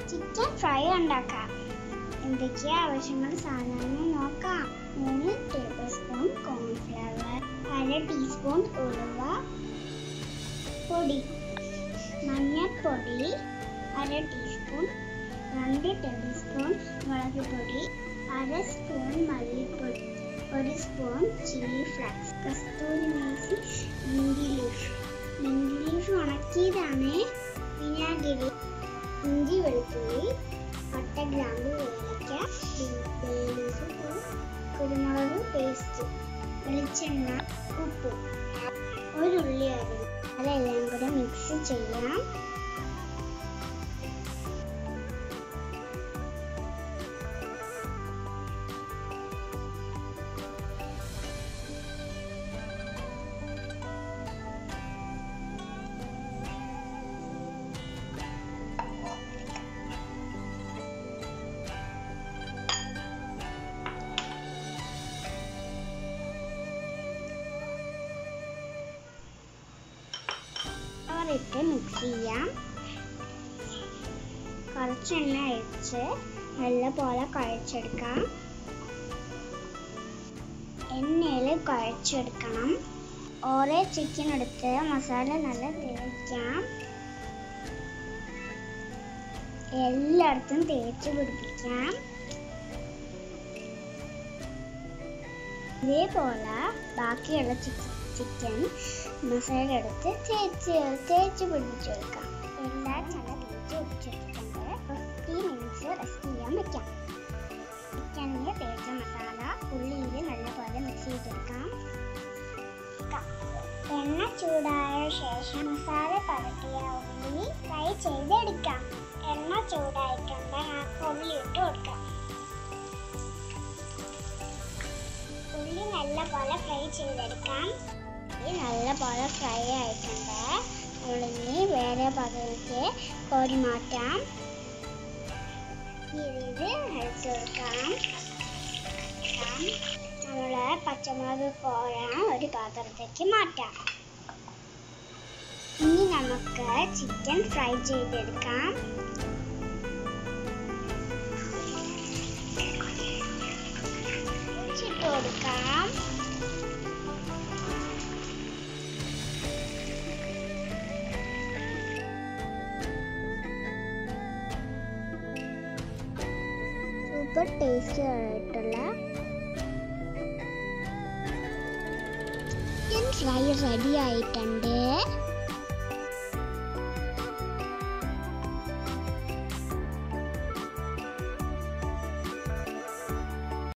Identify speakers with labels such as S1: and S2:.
S1: chicken fry ഉണ്ടാക്കാം എന്തൊക്കെയാ ആവശ്യങ്ങൾ സാധനങ്ങൾ നോക്കാം മൂന്ന് ടേബിൾ സ്പൂൺ കോൺഫ്ലവർ അര ടീസ്പൂൺ ഉലുവ പൊടി മഞ്ഞൾപ്പൊടി അര ടീസ്പൂൺ രണ്ട് ടേബിൾ സ്പൂൺ മുളക് പൊടി അര സ്പൂൺ മല്ലിപ്പൊടി ഒരു spoon chilli flakes kasuri methi minty leaf minty leaf ഉണക്കിയതാണ് വിനാഗിരി ഇഞ്ചി വെളുത്തുള്ളി പട്ട ഗ്രാമ്പു ഏലക്ക ബേ ലീഫ് കുരുമുളക് പേസ്റ്റ് വെളിച്ചെണ്ണ ഉപ്പ് ഒരു ഉള്ളി അരി അതെല്ലാം കൂടെ മിക്സ് ചെയ്യാം ഇട്ട് മിക്സ് ചെയ്യാം കുറച്ച് എണ്ണ ഒഴിച്ച് നല്ലപോലെ കുഴച്ചെടുക്കാം എണ്ണയിൽ കുഴച്ചെടുക്കണം ഓരോ ചിക്കൻ എടുത്ത് മസാല നല്ല തേക്കാം എല്ലായിടത്തും തേച്ച് പിടിപ്പിക്കാം ഇതേപോലെ ബാക്കിയുള്ള ചിക്കൻ മസാല എടുത്ത് തേച്ച് തേച്ച് പിടിപ്പിച്ചെടുക്കാം എല്ലാ ചല തേച്ച് പിടിച്ചെടുത്തിട്ടുണ്ട് ഫിഫ്റ്റി മിനിറ്റ്സ് റെസ്റ്റ് ചെയ്യാൻ വെക്കാം ചിക്കനിൽ തേച്ച മസാല ഉള്ളിയിൽ നല്ലപോലെ മിക്സ് ചെയ്തെടുക്കാം എണ്ണ ചൂടായ ശേഷം മസാല പരട്ടിയ ഉള്ളി ഫ്രൈ ചെയ്തെടുക്കാം എണ്ണ ചൂടായിട്ടുണ്ട് ഉള്ളി ഇട്ട് കൊടുക്കാം ഉള്ളി നല്ലപോലെ ഫ്രൈ ചെയ്തെടുക്കാം ഉള്ളി നല്ലപോലെ ഫ്രൈ ആയിട്ടുണ്ട് ഉള്ളി വേറെ പാത്രത്തിലേക്ക് കോരി മാറ്റാം ഇത് അഴിച്ചു കൊടുക്കാം നമ്മൾ പച്ചമുളക് കോരാൻ ഒരു പാത്രത്തേക്ക് മാറ്റാം ഇനി നമുക്ക് ചിക്കൻ ഫ്രൈ ചെയ്തെടുക്കാം ഇട്ട് കൊടുക്കാം സൂപ്പർ ടേസ്റ്റി ആയിട്ടുള്ള ചിക്കൻ ഫ്രൈ റെഡി ആയിട്ടുണ്ട്